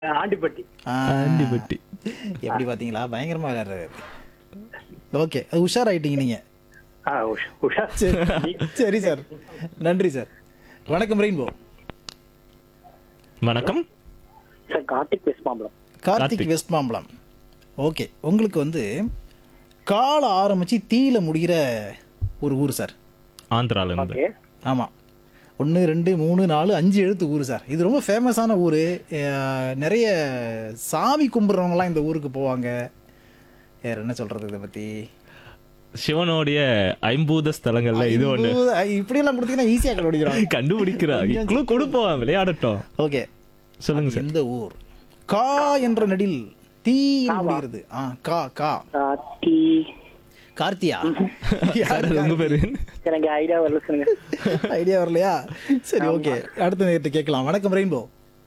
ஆண்டிப்பட்டி ஆ, ஆண்டிப்பட்டி எப்படி பாத்தீங்களா பயங்கரமா விளையாடுறாரு ஓகே அது உஷாராயிட்டீங்க நீங்க ஆ உஷா உஷா சரி சரி சார் நன்றி சார் வணக்கம் ரெயின்போ வணக்கம் sir Karthik West Mambalam Karthik West Mambalam okay உங்களுக்கு வந்து கால ஆரம்பிச்சு தீல முடிகிற ஒரு ஊர் சார் ஆந்திரால இருந்து ஓகே ஆமாம் ஒன்று ரெண்டு மூணு நாலு அஞ்சு எழுத்து ஊர் சார் இது ரொம்ப ஃபேமஸான ஊர் நிறைய சாமி கும்பிட்றவங்கலாம் இந்த ஊருக்கு போவாங்க வேற என்ன சொல்றது இதை பற்றி சிவனுடைய ஐம்பூத ஸ்தலங்கள்ல இது ஒண்ணு இப்படியெல்லாம் கொடுத்தீங்கன்னா ஈஸியாக கண்டுபிடிக்கிறோம் கண்டுபிடிக்கிறார் இவ்வளவு கொடுப்போம் விளையாடட்டும் ஓகே சொல்லுங்க சார் எந்த ஊர் கா என்ற நடில் தீ முடிகிறது ஆ கா கா டீ கார்த்தியா சார் உங்க பேரு எனக்கு ஐடியா வரல சொல்லுங்க ஐடியா வரலையா சரி ஓகே அடுத்த நேரத்தை கேட்கலாம் வணக்கம் ரெயின்போ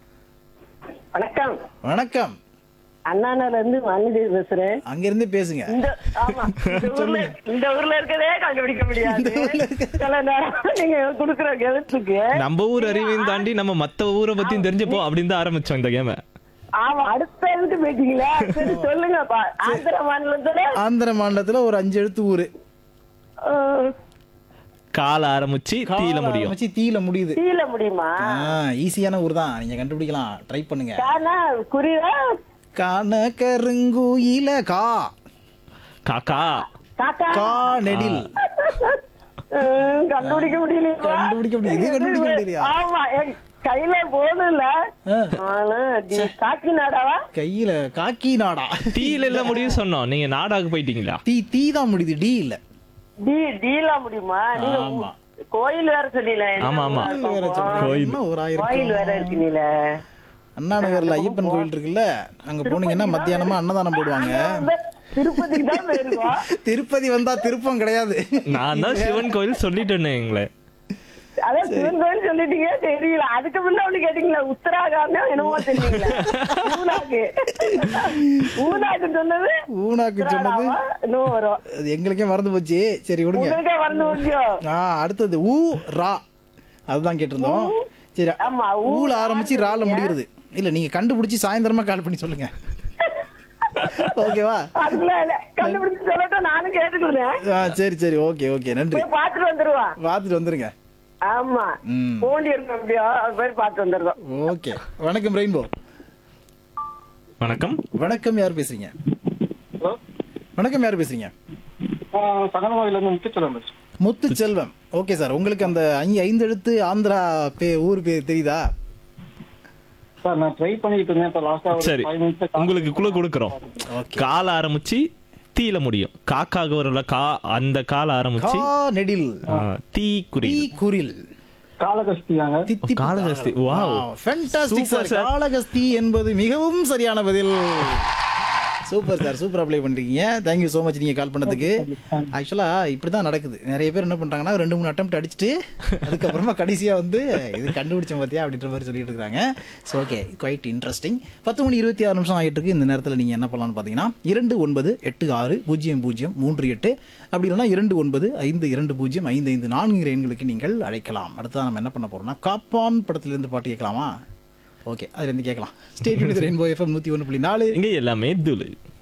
வணக்கம் வணக்கம் அண்ணாநகர்ல இருந்து வாணிதேவி பேசுறேன் அங்கிருந்து பேசுங்க இந்த ஆமா இந்த ஊர்ல இந்த ஊர்ல இருக்கதே கண்டுபிடிக்க முடியாது சில நேரம் நீங்க குடுக்குற கெழுத்துக்கு நம்ம ஊர் அறிவையும் தாண்டி நம்ம மத்த ஊரை பத்தியும் தெரிஞ்சுப்போ அப்படின்னு தான் ஆரம்பிச்சோம் இந்த கேம ஆமா அடுத்த எழுத்து போயிட்டீங்களா சரி சொல்லுங்கப்பா ஆந்திர மாநிலத்துல ஆந்திர மாநிலத்துல ஒரு அஞ்சு எழுத்து ஊரு அஹ், கால ஆரம்பிச்சு தீல முடியும் வச்சு தீல முடியுது தீல முடியுமா ஈஸியான ஊர் தான் நீங்க கண்டுபிடிக்கலாம் ட்ரை பண்ணுங்க கானா குறியா காண கருங்குயில கா காக்கா காக்கா கா நெடில் அஹ், கண்டுபிடிக்க முடியல கண்டுபிடிக்க முடியல. இது கண்டுபிடிக்க முடியலையா? ஆமா என் கையில போதும்ல ஆ, ஆனா டி- காக்கி நாடாவா கையில காக்கி நாடா தீல எல்லாம் முடியும் சொன்னோம் நீங்க நாடாக்கு போயிட்டீங்களா தீ தீ தான் முடியுது டி இல்ல டி டீலா முடியுமா நீங்க ஆமா. கோயில் வேற சொன்னீல ஆமா, ஆமா. வேற சொல்றேன். இன்னும் ஒரு ஆயிரம் கோயில் வேற இருக்கு நீல அண்ணா நகர்ல ஐயப்பன் கோயில் இருக்குல்ல அங்க போனீங்கன்னா மத்தியானமா அன்னதானம் போடுவாங்க திருப்பதிக்கு தான் போயிருக்கோம் திருப்பதி வந்தா திருப்பம் கிடையாது நான் தான் சிவன் கோயில் சொல்லிட்டேனே எங்களை அதான் சிவன் கோயில் சொல்லிட்டீங்க தெரியல அதுக்கு முன்ன ஒண்ணு கேட்டீங்களா உத்தராகாம என்னமோ சொன்னீங்களா ஊனாக்கு ஊனாக்கு சொன்னது ஊனாக்கு சொன்னது உத்தராடாவா? இன்னும் வரும் அது எங்களுக்கே மறந்து போச்சு சரி விடுங்க உங்களுக்கே மறந்து முடியும் ஆ அடுத்தது ஊ ரா அதுதான் கேட்டிருந்தோம் சரி ஆமா, ஊ, ஊல ஆரம்பிச்சு ரால முடிகிறது இல்ல நீங்க கண்டுபிடிச்சு சாயந்தரமா கால் பண்ணி சொல்லுங்க ஓகேவா அதுக்குள்ள இல்ல. கண்டுபிடிச்சு சொல்லட்டும் நானும் கேட்டுக்கிறேன் ஆ சரி சரி ஓகே ஓகே நன்றி போய் பாத்துட்டு வந்துருவான் பார்த்துட்டு வந்துருங்க ஆமா ம் போண்டி இருக்கும் அப்படியோ அது போய் பார்த்து வந்துருக்கோம் ஓகே வணக்கம் ரெயின்போ வணக்கம் வணக்கம் யார் பேசுறீங்க வணக்கம் யார் பேசுறீங்க சகனவாயில இருந்து முத்துச்சலம் பேசுறேன் முத்து செல்வம் ஓகே சார் உங்களுக்கு அந்த ஐந்து ஐந்து எழுத்து ஆந்திரா பே ஊர் பேர் தெரியுதா சார் நான் ட்ரை பண்ணிட்டு இருந்தேன் இப்ப லாஸ்டா சரி உங்களுக்கு குழு கொடுக்குறோம் ஓகே கால ஆரம்பிச்சு தீல முடியும் காக்காக வரல கா அந்த கால ஆரம்பிச்சு கா நெடில் ஆ, தீ குறி தீ குரில் காலகஸ்தியாங்க தித்தி Kalahasti, wow. Fantastic Super, sir sir. Kalahasti என்பது மிகவும் சரியான பதில் சூப்பர் சார் சூப்பர் அப்ளை பண்றீங்க தேங்க்யூ ஸோ மச் நீங்க கால் பண்ணதுக்கு ஆக்சுவலா இப்படி தான் நடக்குது நிறைய பேர் என்ன பண்றாங்கன்னா ரெண்டு மூணு அட்டம் அடிச்சுட்டு அதுக்கப்புறமா கடைசியா வந்து இது கண்டுபிடிச்ச பார்த்தியா அப்படின்ற மாதிரி சொல்லிட்டு இருக்காங்க ஸோ ஓகே குவைட் இன்ட்ரெஸ்டிங் பத்து மணி இருபத்தி ஆறு நிமிஷம் ஆகிட்டு இருக்கு இந்த நேரத்தில் நீங்க என்ன பண்ணலாம்னு பார்த்தீங்கன்னா இரண்டு ஒன்பது எட்டு ஆறு பூஜ்ஜியம் பூஜ்ஜியம் மூன்று எட்டு அப்படி இல்லைன்னா இரண்டு ஒன்பது ஐந்து இரண்டு பூஜ்ஜியம் ஐந்து ஐந்து நான்கு எண்களுக்கு நீங்கள் அழைக்கலாம் அடுத்ததான் நம்ம என்ன பண்ண போறோம்னா காப்பான் படத்திலிருந்து பாட்டு கேட்கலாமா ஓகே அதுலேருந்து கேட்கலாம் ஸ்டேட் ரெயின்போ எஃப்எம் நூற்றி ஒன்று புள்ளி நாலு இங்க எல்லாமே துளு